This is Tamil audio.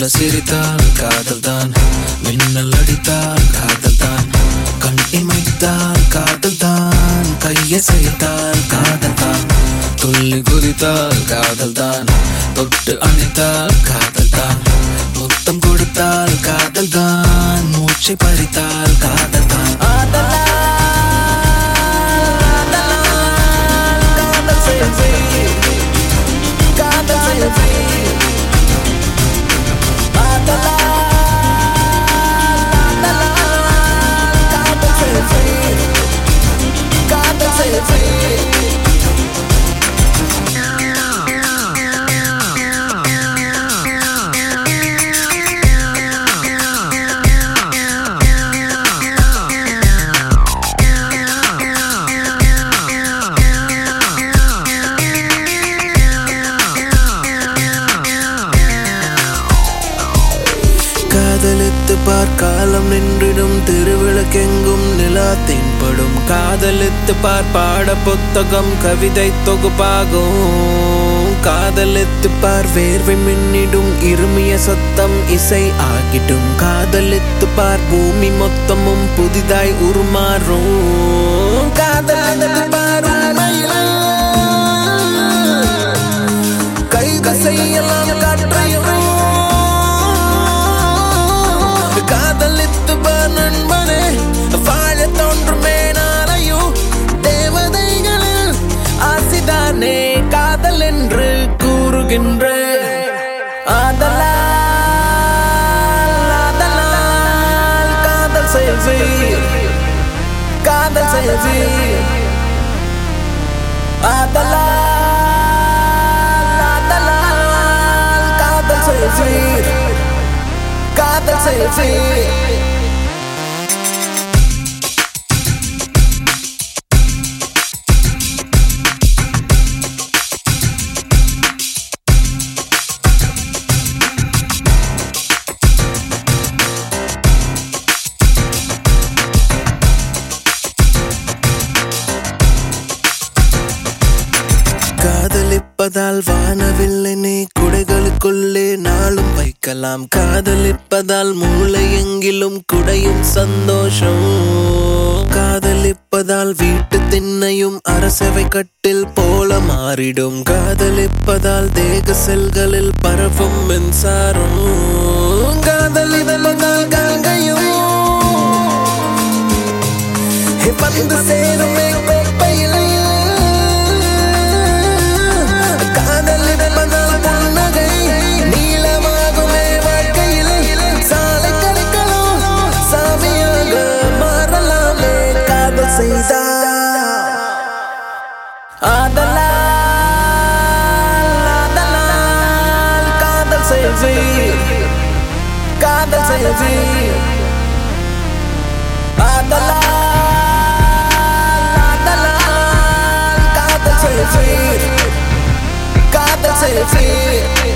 சிரித்தால் காதல் தான் மின்னல் அடித்தால் காதல் தான் கண் இமைத்தால் காதல் தான் கையை செய்தால் காதல் தான் துள்ளி குதித்தால் காதல் தான் தொட்டு அணைத்தால் காதல் தான் முத்தம் கொடுத்தால் காதல் தான் மூச்சை பறித்தால் காதல் தான் காதல் செய்தி காதல் செய்தி காதலித்து பார் காலம் நின்றிடும் திருவிளக்கெங்கும் நிலா தென்படும் காதலித்து பார் பாட புத்தகம் கவிதை தொகுப்பாகும் காதலித்து பார் வேர்வை மின்னிடும் இருமிய சத்தம் இசை ஆகிடும் காதலித்து பார் பூமி மொத்தமும் புதிதாய் உருமாறும் காதலித்து பார் உண்மையில் கைகள் செய்யலாம் காற்றையும் காதலித்து பார் நண்பனே வாழ தோன்றுமே நாளையும் தேவதைகளில் ஆசிதானே காதல் என்று கூறுகின்ற ஆதலால் ஆதலால் காதல் செய்வி காதல் செய்வி ஆதலால் ஆதலால் காதல் செய்வி காதல் செய்வி காதலிப்பதால் வானவில்லை நீ குடைகளுக்குள்ளே நாளும் வைக்கலாம் காதலிப்பதால் மூளை எங்கிலும் குடையும் சந்தோஷம் காதலிப்பதால் வீட்டு திண்ணையும் அரசவை கட்டில் போல மாறிடும் காதலிப்பதால் தேக செல்களில் பரவும் மின்சாரம் காதலிப்பதால் கங்கையும் வந்து சேருமே கோப்பையில் காதலிப்பதால் புன்னகை நீளமாகுமே வாழ்க்கையில் சாலை கடைகளும் சாமியாக மாறலாமே காதல் செய்தால் ஆதலால் ஆதலால் காதல் செய்வி காதல் செய்வி ஆதலால் ஆதலால் காதல் செய்வி காதல் செய்வி